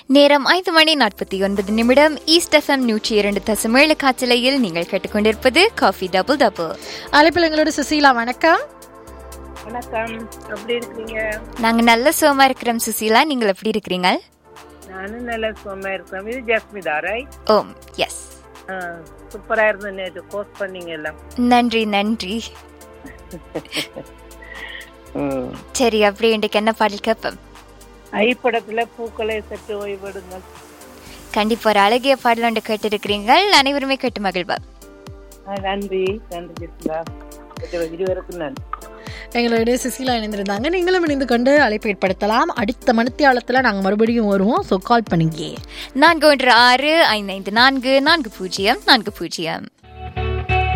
நேரம் ஐந்து மணி நாற்பத்தி ஒன்பது நிமிடம் ஈஸ்ட் எஃப்எம் நூற்றி இரண்டு தசமேழு காற்றலையில் நீங்கள் கேட்டுக்கொண்டிருப்பது காஃபி டபுள் டபுள் அழைப்பில் எங்களோட சுசீலா வணக்கம் வணக்கம் எப்படி இருக்கீங்க நாங்க நல்ல சோமா இருக்கிறோம் சுசீலா நீங்கள் எப்படி இருக்கிறீங்க நானும் நல்ல சும்மா இருக்கேன் இது ஜஸ்மிதா ரைட் ஓம் எஸ் சூப்பரா இருந்த நேற்று கோர்ஸ் பண்ணீங்க எல்லாம் நன்றி நன்றி சரி அப்படி இன்றைக்கு என்ன பாடல் கேட்போம் ஐ படத்துல பூக்களை சற்று ஓய்வெடுங்கள் கண்டிப்பா ஒரு அழகிய பாடல் ஒன்று கேட்டிருக்கிறீர்கள் அனைவருமே கேட்டு மகிழ்வா ஆ, நன்றி நன்றி ஜஸ்மிதா இது- இருவருக்கும் நன்றி எங்களோட சுசீலா இணைந்திருந்தாங்க நீங்களும் இணைந்து கொண்டு அழைப்பு ஏற்படுத்தலாம் அடுத்த மணித்தியாலத்தில் நாங்கள் மறுபடியும் வருவோம் ஸோ கால் பண்ணுங்க நான்கு ஒன்று ஆறு ஐந்து ஐந்து நான்கு நான்கு பூஜ்ஜியம் நான்கு பூஜ்ஜியம்